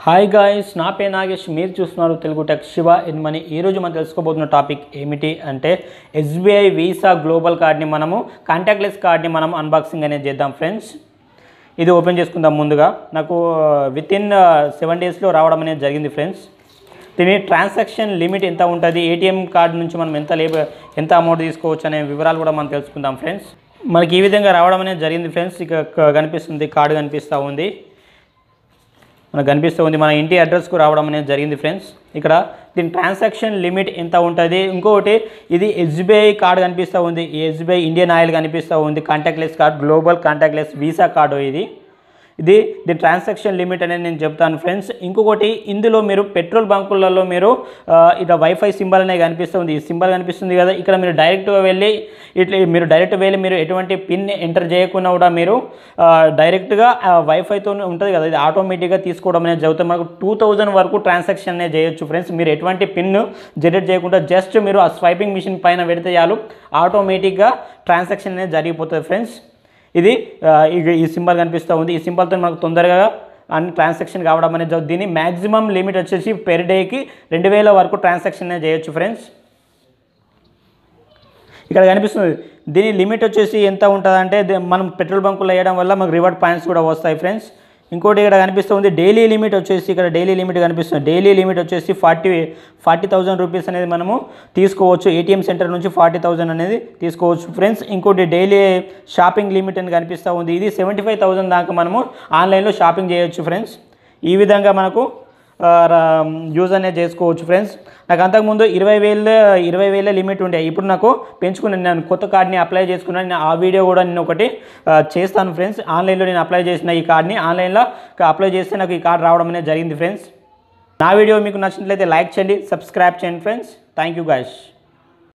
hi guys నా పే నాగేష్ మీరు చూస్తున్నారు Telugu tech Shiva in money ఈరోజు మనం తెలుసుకోబోతున్న టాపిక్ ఏమిటి అంటే ఎస్బీఐ వీసా గ్లోబల్ కార్డ్ని మనము కాంటాక్ట్లెస్ కార్డ్ని మనం అన్బాక్సింగ్ అనేది చేద్దాం ఫ్రెండ్స్ ఇది ఓపెన్ చేసుకుందాం ముందుగా నాకు విత్ ఇన్ సెవెన్ డేస్లో రావడం అనేది జరిగింది ఫ్రెండ్స్ దీని ట్రాన్సాక్షన్ లిమిట్ ఎంత ఉంటుంది ఏటీఎం కార్డు నుంచి మనం ఎంత లేబ ఎంత అమౌంట్ తీసుకోవచ్చు అనే వివరాలు కూడా మనం తెలుసుకుందాం ఫ్రెండ్స్ మనకి ఈ విధంగా రావడం అనేది జరిగింది ఫ్రెండ్స్ ఇక క- కనిపిస్తుంది కార్డు కనిపిస్తూ ఉంది మనకు కనిపిస్తూ ఉంది మన ఇంటి అడ్రస్కు రావడం అనేది జరిగింది ఫ్రెండ్స్ ఇక్కడ దీని ట్రాన్సాక్షన్ లిమిట్ ఎంత ఉంటుంది ఇంకొకటి ఇది ఎస్బీఐ కార్డు కనిపిస్తూ ఉంది ఈ ఎస్బీఐ ఇండియన్ ఆయిల్ కనిపిస్తూ ఉంది contactless card global contactless Visa card ఇది ఇది దీని ట్రాన్సాక్షన్ లిమిట్ అనేది నేను చెప్తాను ఫ్రెండ్స్ ఇంకొకటి ఇందులో మీరు పెట్రోల్ బంకులలో మీరు ఆ, ఇట్లా వైఫై సింబల్ అనేది కనిపిస్తుంది ఈ సింబల్ కనిపిస్తుంది కదా ఇక్కడ మీరు డైరెక్ట్గా వెళ్ళి ఇట్లా మీరు డైరెక్ట్ వెళ్ళి మీరు ఎటువంటి పిన్ ఎంటర్ చేయకుండా కూడా మీరు ఆ, డైరెక్ట్గా వైఫైతో ఉంటుంది కదా ఇది ఆటోమేటిక్గా తీసుకోవడం అనేది జరుగుతుంది మనకు టూ థౌజండ్ వరకు ట్రాన్సాక్షన్ అనేది చేయొచ్చు ఫ్రెండ్స్ మీరు ఎటువంటి పిన్ జనరేట్ చేయకుండా జస్ట్ మీరు ఆ స్వైపింగ్ మిషన్ పైన పెడితే చాలు ఆటోమేటిక్గా ట్రాన్సాక్షన్ అనేది జరిగిపోతుంది ఫ్రెండ్స్ ఇది ఆ, ఇగ- ఈ సింబల్ కనిపిస్తూ ఉంది ఈ సింబల్తో మనకు తొందరగా అన్ని ట్రాన్సాక్షన్ కావడం అనేది జరుగుతుంది దీని మ్యాక్సిమం లిమిట్ వచ్చేసి పెర్ డేకి రెండు వేల వరకు ట్రాన్సాక్షన్ అనేది చేయొచ్చు ఫ్రెండ్స్ ఇక్కడ కనిపిస్తుంది దీని లిమిట్ వచ్చేసి ఎంత ఉంటుందంటే ది- మనం పెట్రోల్ బంకులో వేయడం వల్ల మనకు రివార్డ్ పాయింట్స్ కూడా వస్తాయి ఫ్రెండ్స్ ఇంకోటి ఇక్కడ కనిపిస్తుంది డైలీ లిమిట్ వచ్చేసి ఇక్కడ డైలీ లిమిట్ కనిపిస్తుంది డైలీ లిమిట్ వచ్చేసి ఫార్టీ ఫార్టీ థౌజండ్ రూపీస్ అనేది మనము తీసుకోవచ్చు ఏటీఎం సెంటర్ నుంచి ఫార్టీ థౌజండ్ అనేది తీసుకోవచ్చు ఫ్రెండ్స్ ఇంకోటి డైలీ షాపింగ్ లిమిట్ అని కనిపిస్తూ ఉంది ఇది సెవెంటీ ఫైవ్ థౌజండ్ దాకా మనము ఆన్లైన్లో షాపింగ్ చేయొచ్చు ఫ్రెండ్స్ ఈ విధంగా మనకు యూజ్ అనేది చేసుకోవచ్చు ఫ్రెండ్స్ నాకు అంతకుముందు ఇరవై వేల ఇరవై వేల లిమిట్ ఉండే ఇప్పుడు నాకు పెంచుకుని నేను కొత్త కార్డ్ని అప్లై చేసుకున్నాను నేను ఆ వీడియో కూడా నేను ఒకటి ఆ, చేస్తాను ఫ్రెండ్స్ ఆన్లైన్లో నేను అప్లై చేసిన ఈ కార్డ్ని ఆన్లైన్లో అప్లై చేస్తే నాకు ఈ కార్డ్ రావడం అనేది జరిగింది ఫ్రెండ్స్ నా వీడియో మీకు నచ్చినట్లయితే లైక్ చేయండి సబ్స్క్రైబ్ చేయండి ఫ్రెండ్స్ థ్యాంక్ యూ గాయస్